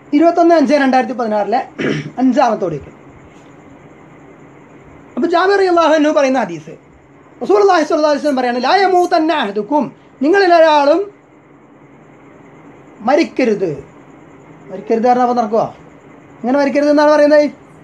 ഇരുപത്തൊന്ന് അഞ്ച് രണ്ടായിരത്തി പതിനാറിലെ അഞ്ചാമത്തോടേക്ക് അപ്പോൾ ജാബിർ അള്ളാഹു പറയുന്ന ഹദീസ് റസൂൽ അള്ളാഹി സ്വല്ലല്ലാഹു അലൈഹി വസല്ലം പറയാണ് ലാ യമൂതന്ന അഹദുക്കും നിങ്ങളിൽ ഒരാളും മരിക്കരുത് മരിക്കരുത് കാരണം അപ്പോൾ നടക്കുക അങ്ങനെ മരിക്കരുത് എന്നാണ് പറയുന്നത്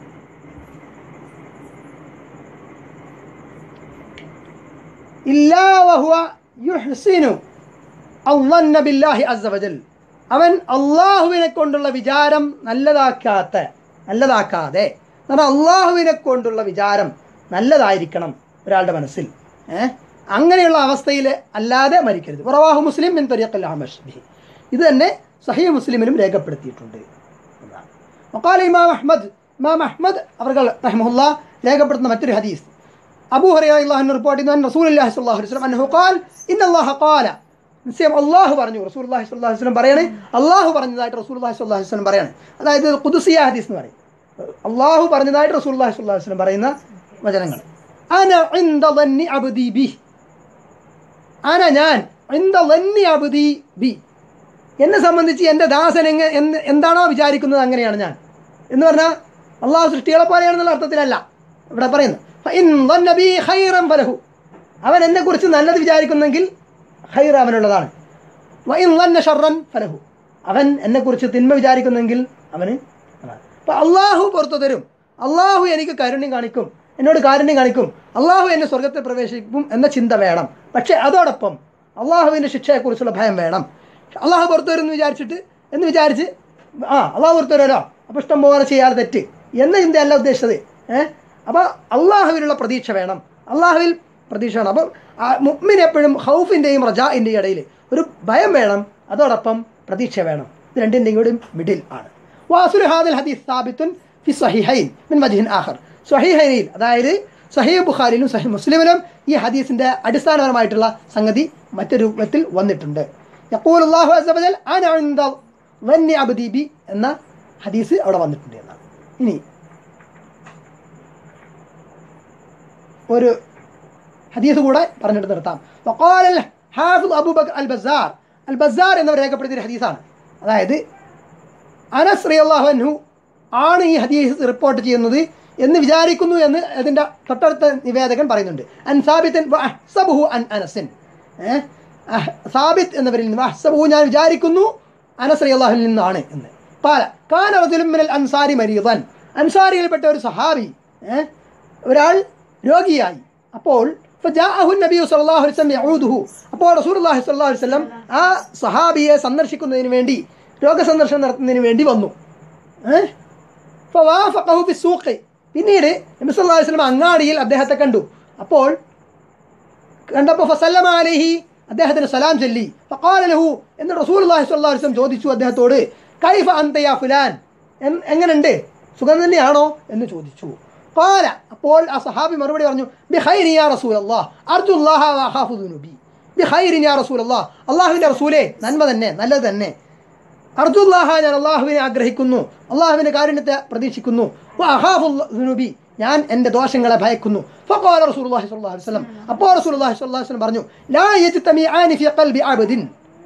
ഇല്ലാ വഹുവ യുഹ്സിനു അള്ളന്ന ബില്ലാഹി അസ്സവജൽ അവൻ അള്ളാഹുവിനെ കൊണ്ടുള്ള വിചാരം നല്ലതാക്കാത്ത നല്ലതാക്കാതെ എന്നാൽ അള്ളാഹുവിനെ കൊണ്ടുള്ള വിചാരം നല്ലതായിരിക്കണം ഒരാളുടെ മനസ്സിൽ ഏ? അങ്ങനെയുള്ള അവസ്ഥയിൽ അല്ലാതെ മരിക്കരുത് പ്രവാഹു മുസ്ലിം മിൻ തരിയക്കൽ അഹമഷ് ബിഹി ഇത് തന്നെ സഹീ മുസ്ലിമിലും രേഖപ്പെടുത്തിയിട്ടുണ്ട് എന്നാണ് വഖാല ഇമാം അഹ്മദ് ഇമാം അഹ്മദ് അവർ റഹ്മുല്ല രേഖപ്പെടുത്തുന്ന മറ്റൊരു ഹദീസ് അബൂ ഹുറൈറ റിപ്പോർട്ട് ചെയ്യുന്ന റസൂലുള്ളാഹി സ്വല്ലല്ലാഹു അലൈഹി വസല്ലം അൻഹു ഖാൽ ഇന്നല്ലാഹ ഖാല നിശ്ചയം അള്ളാഹു പറഞ്ഞു റസൂലുള്ളാഹി സ്വല്ലല്ലാഹു അലൈഹി വസല്ലം പറയാണ് അള്ളാഹു പറഞ്ഞതായിട്ട് റസൂലുള്ളാഹി സ്വല്ലല്ലാഹു അലൈഹി വസല്ലം പറയാണ് അതായത് ഖുദ്സിയ ഹദീസ് എന്ന് പറയും അള്ളാഹു പറഞ്ഞതായിട്ട് റസൂലുള്ളാഹി സ്വല്ലല്ലാഹു അലൈഹി വസല്ലം പറയുന്ന വചനങ്ങൾ അന ഇൻദ ളന്നി അബ്ദി ബി അന ഞാൻ ഇൻദ ളന്നി അബ്ദി ബി എന്നെ സംബന്ധിച്ച് എൻ്റെ ദാസൻ എങ്ങ എന്ന് എന്താണോ വിചാരിക്കുന്നത് അങ്ങനെയാണ് ഞാൻ എന്ന് പറഞ്ഞാൽ അള്ളാഹു സൃഷ്ടികളെ പോലെയാണെന്നുള്ള അർത്ഥത്തിലല്ല ഇവിടെ പറയുന്നു ഫഇൻ ظن ബി ഖൈറൻ ഫലഹു അവൻ എന്നെക്കുറിച്ച് നല്ലത് വിചാരിക്കുന്നെങ്കിൽ ഖൈർ അവനുള്ളതാണ് വഇൻ ظن ഷർറൻ ഫലഹു അവൻ എന്നെക്കുറിച്ച് തിന്മ വിചാരിക്കുന്നെങ്കിൽ അവന് അതാണ് അപ്പം അള്ളാഹു പുറത്തു തരും അള്ളാഹു എനിക്ക് കാരുണ്യം കാണിക്കും എന്നോട് കാരുണ്യം കാണിക്കും അള്ളാഹു എന്നെ സ്വർഗത്തിൽ പ്രവേശിക്കും എന്ന ചിന്ത വേണം പക്ഷേ അതോടൊപ്പം അള്ളാഹുവിൻ്റെ ശിക്ഷയെക്കുറിച്ചുള്ള ഭയം വേണം അള്ളാഹു പുറത്തു വരും എന്ന് വിചാരിച്ചിട്ട് എന്ന് വിചാരിച്ച് ആ അള്ളാഹു പുറത്തു വരുമല്ലോ അപ്പോൾ ഇഷ്ടം പോലെ ചെയ്യാതെ തെറ്റ് എന്ന ചിന്തയല്ല ഉദ്ദേശിച്ചത് ഏഹ് അപ്പോൾ അള്ളാഹുവിനുള്ള പ്രതീക്ഷ വേണം അള്ളാഹുവിൽ പ്രതീക്ഷ വേണം അപ്പം മുഅ്മിൻ എപ്പോഴും ഹൗഫിൻ്റെയും റജാഇൻ്റെയും ഇടയിൽ ഒരു ഭയം വേണം അതോടൊപ്പം പ്രതീക്ഷ വേണം ഇത് രണ്ടിൻ്റെയും കൂടി മിഡിൽ ആണ് വാസുൽ ഹാദിൽ ഹദീസ് സാബിത്തുൻ ഫി സഹിഹൈൻ മിൻ വജ്ഹിൻ ആഖർ സഹിഹൈനിൽ അതായത് സഹീഹ് ബുഖാരിയിലും സഹി മുസ്ലിമിലും ഈ ഹദീസിൻ്റെ അടിസ്ഥാനപരമായിട്ടുള്ള സംഗതി മറ്റൊരു രൂപത്തിൽ വന്നിട്ടുണ്ട് യഖൂൽ അല്ലാഹു അസ്സ വജൽ അന ഇൻദ വന്നി അബ്ദി ബി എന്ന ഹദീസ് അവിടെ വന്നിട്ടുണ്ട് എന്നാണ് ഇനി ഒരു ഹദീസ് കൂടെ പറഞ്ഞിട്ട് നിർത്താം വഖാല അൽ ഹാഫിദ് അബൂബക്കർ അൽ ബസാർ അൽ ബസാർ എന്നവർ രേഖപ്പെടുത്തിയ ഹദീസാണ് അതായത് അനസ് റളിയല്ലാഹു അൻഹു ആണ് ഈ ഹദീസ് റിപ്പോർട്ട് ചെയ്യുന്നത് എന്ന് വിചാരിക്കുന്നു എന്ന് അതിൻ്റെ തൊട്ടടുത്ത നിവേദകൻ പറയുന്നുണ്ട് അൻ സാബിത്തൻ വ അഹ്സബുഹു അൻ അനസിൻ ഏ? അഹ് സാബിത്ത് എന്നവരിൽ നിന്ന് അഹ്സബുഹു ഞാൻ വിചാരിക്കുന്നു അനസ് റളിയല്ലാഹുവിൽ നിന്നാണ് എന്ന് കാല കാന റജുലുൻ മിനൽ അൻസാരി മരീദൻ അൻസാരിയിൽപ്പെട്ട ഒരു സഹാബി ഏ? ഒരാൾ രോഗിയായി അപ്പോൾ فجاءه النبي صلى الله عليه وسلم يعوده അപ്പോൾ റസൂലുള്ളാഹി സ്വല്ലല്ലാഹു അലൈഹി വസല്ലം ആ സഹാബിയെ സന്ദർശിക്കുന്നതിന് വേണ്ടി രോഗസന്ദർശനം നടത്തുന്നതിന് വേണ്ടി വന്നു ഏഹ് ഫവാഫഖഹു ഫി സൂഖി പിന്നീട് നബി സല്ലല്ലാഹു അലൈഹി വസല്ലം അങ്ങാടിയിൽ അദ്ദേഹത്തെ കണ്ടു അപ്പോൾ കണ്ടപ്പോൾ ഫസല്ലമ അലൈഹി അദ്ദേഹത്തിന് സലാം ചൊല്ലി ഫഖാല ലഹു എന്ന് റസൂലുള്ളാഹി സ്വല്ലല്ലാഹു അലൈഹി വസല്ലം ചോദിച്ചു അദ്ദേഹത്തോട് കൈഫ അന്ത യാ ഫുലാൻ എൻ- എങ്ങനുണ്ട് സുഖം തന്നെയാണോ എന്ന് ചോദിച്ചു ഖാല അപ്പോൾ ആ സഹാബി മറുപടി പറഞ്ഞു ബി ഖൈരി യാ റസൂലല്ലാഹ് അർജുല്ലാഹ വ അഖാഫു ദുനുബി ബി ഖൈരി യാ റസൂലല്ലാഹ് അല്ലാഹുവിൻ്റെ റസൂലേ നന്മ തന്നെ നല്ലത് തന്നെ അർജുല്ലാഹ ഞാൻ അള്ളാഹുവിനെ ആഗ്രഹിക്കുന്നു അള്ളാഹുവിൻ്റെ കാരുണ്യത്തെ പ്രതീക്ഷിക്കുന്നു വ അഖാഫു ദുനുബി ഞാൻ എൻ്റെ ദോഷങ്ങളെ ഭയക്കുന്നു ഫഖാല റസൂലുള്ളാഹി സ്വല്ലല്ലാഹു അലൈഹി വസല്ലം അപ്പോൾ റസൂലുള്ളാഹി സ്വല്ലല്ലാഹു അലൈഹി വസല്ലം പറഞ്ഞു ലാ യജ്തമിആനി ഫി ഖൽബി അബ്ദിൻ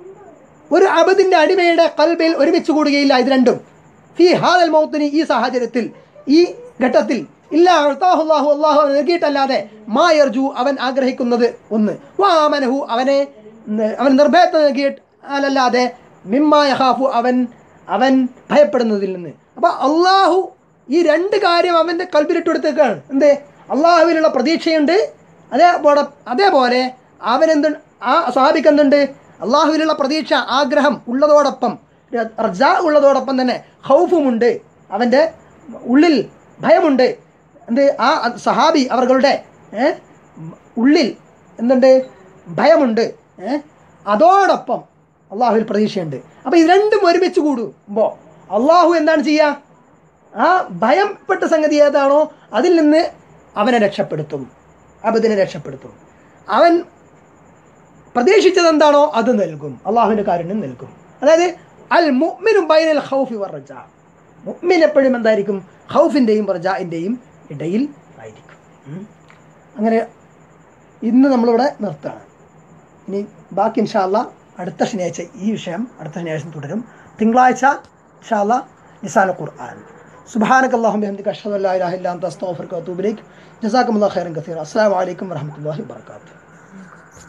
ഒരു അബദിന്റെ അടിമയുടെ കൽബിൽ ഒരുമിച്ച് കൂടുകയില്ല ഇത് രണ്ടും ഫി ഹാദൽ മൗത്തിന് ഈ സാഹചര്യത്തിൽ ഈ ഘട്ടത്തിൽ ഇല്ല അള്ളാഹു അള്ളാഹു നൽകിയിട്ടല്ലാതെ മായർജു അവൻ ആഗ്രഹിക്കുന്നത് ഒന്ന് വാമനഹു അവനെ ന- അവൻ നിർഭയത്വം നൽകിയിട്ടല്ലാതെ മിമ്മായഹാഫു അവൻ അവൻ ഭയപ്പെടുന്നതിൽ നിന്ന് അപ്പൊ അള്ളാഹു ഈ രണ്ട് കാര്യം അവൻ്റെ കൽബിലിട്ട് കൊടുത്തേക്കാണ് എന്തേ അള്ളാഹുവിനുള്ള പ്രതീക്ഷയുണ്ട് അതേപോലെ അതേപോലെ അവൻ എന്ത് ആ സ്വാഭിക്ക് എന്തുണ്ട് അള്ളാഹുവിനുള്ള പ്രതീക്ഷ ആഗ്രഹം ഉള്ളതോടൊപ്പം റജ ഉള്ളതോടൊപ്പം തന്നെ ഹൗഫുമുണ്ട് അവൻ്റെ ഉള്ളിൽ ഭയമുണ്ട് എന്ത് ആ സഹാബി അവர்களுടെ ഏ, ഉള്ളിൽ എന്തുണ്ട് ഭയമുണ്ട് ഏ, അതോടൊപ്പം അള്ളാഹുവിൽ പ്രതീക്ഷയുണ്ട് അപ്പോൾ ഇത് രണ്ടും ഒരുമിച്ച് കൂടുമ്പോൾ അള്ളാഹു എന്താണ് ചെയ്യുക ആ ഭയപ്പെട്ട സംഗതി ഏതാണോ അതിൽ നിന്ന് അവനെ രക്ഷപ്പെടുത്തും അബദിനെ രക്ഷപ്പെടുത്തും അവൻ പ്രതീക്ഷിച്ചത് എന്താണോ അത് നൽകും അള്ളാഹുവിൻ്റെ കാരുണ്യം നൽകും അതായത് അൽ മുഅ്മിനു ബൈനൽ ഖൗഫി വറജ മുഅ്മിൻ എപ്പോഴും എന്തായിരിക്കും ഖൗഫിൻ്റെയും റജാഇൻ്റെയും ഇടയിൽ ആയിരിക്കും ഉം. അങ്ങനെ ഇന്ന് നമ്മളിവിടെ നിർത്തുകയാണ് ഇനി ബാക്കി ഇൻഷാല്ല അടുത്ത ശനിയാഴ്ച ഈ വിഷയം അടുത്ത ശനിയാഴ്ച തുടരും തിങ്കളാഴ്ച ഇൻഷാല്ല നിസാൻ ഖുർആൻ സുബ്ഹാനക അല്ലാഹുമ്മ ബിഹംദിക അഷ്ഹദു അൻ ലാ ഇലാഹ ഇല്ല അൻത അസ്തഗ്ഫിറുക വഅതൂബു ഇലൈക് ജസാക്കമുല്ലാഹു ഖൈറൻ കസീറ അസ്സലാമു അലൈക്കും വറഹ്മത്തുള്ളാഹി വബറകാതുഹു